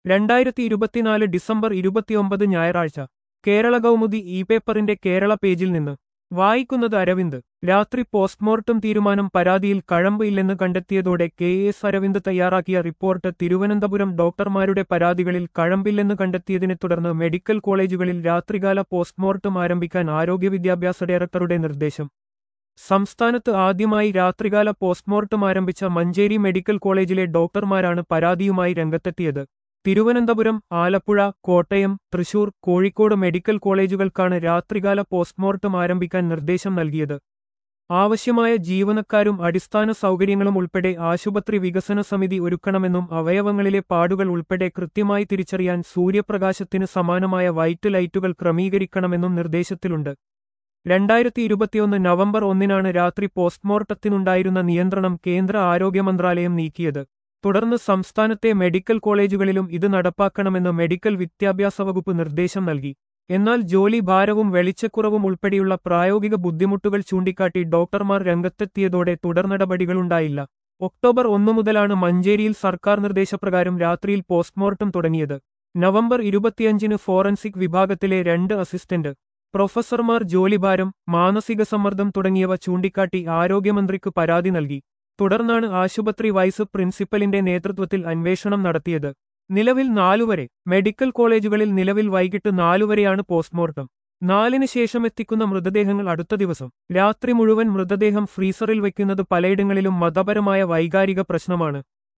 രണ്ടായിരത്തി ഇരുപത്തിനാല് ഡിസംബർ ഇരുപത്തിയൊമ്പത് ഞായറാഴ്ച കേരള കൗമുദി ഇ പേപ്പറിന്റെ കേരള പേജിൽ നിന്ന് വായിക്കുന്നത് അരവിന്ദ് രാത്രി പോസ്റ്റ്മോർട്ടം തീരുമാനം പരാതിയിൽ കഴമ്പ് ഇല്ലെന്ന് കണ്ടെത്തിയതോടെ കെ എസ് അരവിന്ദ് തയ്യാറാക്കിയ റിപ്പോർട്ട് തിരുവനന്തപുരം ഡോക്ടർമാരുടെ പരാതികളിൽ കഴമ്പില്ലെന്ന് കണ്ടെത്തിയതിനെ തുടർന്ന് മെഡിക്കൽ കോളേജുകളിൽ രാത്രികാല പോസ്റ്റ്മോർട്ടം ആരംഭിക്കാൻ ആരോഗ്യ വിദ്യാഭ്യാസ ഡയറക്ടറുടെ നിർദ്ദേശം സംസ്ഥാനത്ത് ആദ്യമായി രാത്രികാല പോസ്റ്റ്മോർട്ടം ആരംഭിച്ച മഞ്ചേരി മെഡിക്കൽ കോളേജിലെ ഡോക്ടർമാരാണ് പരാതിയുമായി രംഗത്തെത്തിയത് തിരുവനന്തപുരം ആലപ്പുഴ കോട്ടയം തൃശൂർ കോഴിക്കോട് മെഡിക്കൽ കോളേജുകൾക്കാണ് രാത്രികാല പോസ്റ്റ്മോർട്ടം ആരംഭിക്കാൻ നിർദ്ദേശം നൽകിയത് ആവശ്യമായ ജീവനക്കാരും അടിസ്ഥാന സൗകര്യങ്ങളും ഉൾപ്പെടെ ആശുപത്രി വികസന സമിതി ഒരുക്കണമെന്നും അവയവങ്ങളിലെ പാടുകൾ ഉൾപ്പെടെ കൃത്യമായി തിരിച്ചറിയാൻ സൂര്യപ്രകാശത്തിന് സമാനമായ വൈറ്റ് ലൈറ്റുകൾ ക്രമീകരിക്കണമെന്നും നിർദ്ദേശത്തിലുണ്ട് രണ്ടായിരത്തി ഇരുപത്തിയൊന്ന് നവംബർ ഒന്നിനാണ് രാത്രി പോസ്റ്റ്മോർട്ടത്തിനുണ്ടായിരുന്ന നിയന്ത്രണം കേന്ദ്ര ആരോഗ്യ മന്ത്രാലയം നീക്കിയത് തുടർന്ന് സംസ്ഥാനത്തെ മെഡിക്കൽ കോളേജുകളിലും ഇത് നടപ്പാക്കണമെന്ന് മെഡിക്കൽ വിദ്യാഭ്യാസ വകുപ്പ് നിർദ്ദേശം നൽകി എന്നാൽ ജോലി ഭാരവും വെളിച്ചക്കുറവും ഉൾപ്പെടെയുള്ള പ്രായോഗിക ബുദ്ധിമുട്ടുകൾ ചൂണ്ടിക്കാട്ടി ഡോക്ടർമാർ രംഗത്തെത്തിയതോടെ തുടർനടപടികളുണ്ടായില്ല ഒക്ടോബർ ഒന്നു മുതലാണ് മഞ്ചേരിയിൽ സർക്കാർ നിർദ്ദേശപ്രകാരം രാത്രിയിൽ പോസ്റ്റ്മോർട്ടം തുടങ്ങിയത് നവംബർ ഇരുപത്തിയഞ്ചിന് ഫോറൻസിക് വിഭാഗത്തിലെ രണ്ട് അസിസ്റ്റന്റ് പ്രൊഫസർമാർ ജോലിഭാരം മാനസിക സമ്മർദ്ദം തുടങ്ങിയവ ചൂണ്ടിക്കാട്ടി ആരോഗ്യമന്ത്രിക്ക് പരാതി നൽകി തുടർന്നാണ് ആശുപത്രി വൈസ് പ്രിൻസിപ്പലിന്റെ നേതൃത്വത്തിൽ അന്വേഷണം നടത്തിയത് നിലവിൽ നാലുവരെ മെഡിക്കൽ കോളേജുകളിൽ നിലവിൽ വൈകിട്ട് നാലുവരെയാണ് പോസ്റ്റ്മോർട്ടം നാലിന് ശേഷം എത്തിക്കുന്ന മൃതദേഹങ്ങൾ അടുത്ത ദിവസം രാത്രി മുഴുവൻ മൃതദേഹം ഫ്രീസറിൽ വയ്ക്കുന്നത് പലയിടങ്ങളിലും മതപരമായ വൈകാരിക പ്രശ്നമാണ്